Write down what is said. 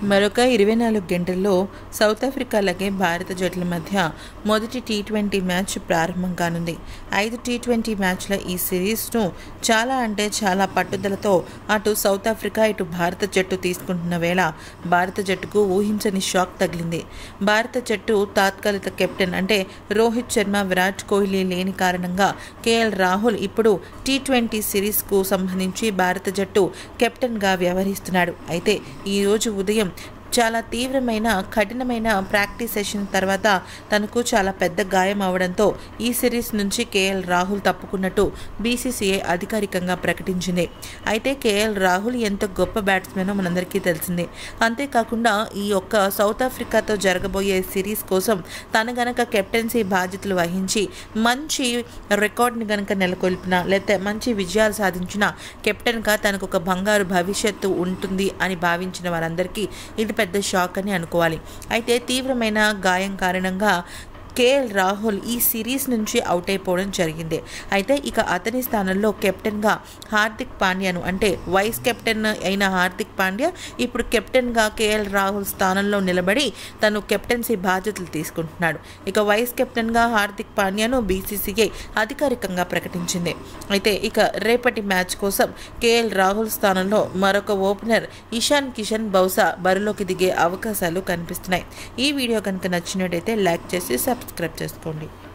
మరొక ఇరవై నాలుగు గంటల్లో సౌత్ ఆఫ్రికా అలాగే భారత జట్ల మధ్య మొదటి టీ ట్వంటీ మ్యాచ్ ప్రారంభం కానుంది ఐదు టీ ట్వంటీ మ్యాచ్ల ఈ సిరీస్ను చాలా అంటే చాలా పట్టుదలతో అటు సౌత్ ఆఫ్రికా ఇటు భారత జట్టు తీసుకుంటున్న వేళ భారత జట్టుకు ఊహించని షాక్ తగిలింది భారత జట్టు తాత్కాలిక కెప్టెన్ అంటే రోహిత్ శర్మ విరాట్ కోహ్లీ లేని కారణంగా కేఎల్ రాహుల్ ఇప్పుడు టీ ట్వంటీ సిరీస్కు సంబంధించి భారత జట్టు కెప్టెన్గా వ్యవహరిస్తున్నాడు అయితే ఈరోజు ఉదయం చాలా తీవ్రమైన కఠినమైన ప్రాక్టీస్ సెషన్ తర్వాత తనకు చాలా పెద్ద గాయం అవడంతో ఈ సిరీస్ నుంచి కేఎల్ రాహుల్ తప్పుకున్నట్టు బీసీసీఐ అధికారికంగా ప్రకటించింది అయితే కేఎల్ రాహుల్ ఎంత గొప్ప బ్యాట్స్మెన్ మనందరికీ తెలిసిందే అంతేకాకుండా ఈ యొక్క సౌత్ ఆఫ్రికాతో జరగబోయే సిరీస్ కోసం తన గనక కెప్టెన్సీ బాధ్యతలు వహించి మంచి రికార్డ్ని గనక నెలకొల్పిన లేకపోతే మంచి విజయాలు సాధించిన కెప్టెన్గా తనకు ఒక బంగారు భవిష్యత్తు ఉంటుంది అని భావించిన వారందరికీ ఇది పెద్ద షాక్ అని అనుకోవాలి అయితే తీవ్రమైన గాయం కారణంగా కేఎల్ రాహుల్ ఈ సిరీస్ నుంచి అవుట్ అయిపోవడం జరిగింది అయితే ఇక అతని స్థానంలో కెప్టెన్గా హార్దిక్ పాండ్యాను అంటే వైస్ కెప్టెన్ అయిన హార్దిక్ పాండ్యా ఇప్పుడు కెప్టెన్గా కేఎల్ రాహుల్ స్థానంలో నిలబడి తను కెప్టెన్సీ బాధ్యతలు తీసుకుంటున్నాడు ఇక వైస్ కెప్టెన్గా హార్దిక్ పాండ్యాను బీసీసీఐ అధికారికంగా ప్రకటించింది అయితే ఇక రేపటి మ్యాచ్ కోసం కేఎల్ రాహుల్ స్థానంలో మరొక ఓపెనర్ ఇషాన్ కిషన్ బహుశా బరిలోకి దిగే అవకాశాలు కనిపిస్తున్నాయి ఈ వీడియో కనుక నచ్చినట్టయితే లైక్ చేసి సబ్స్క్రైబ్ చేసుకోండి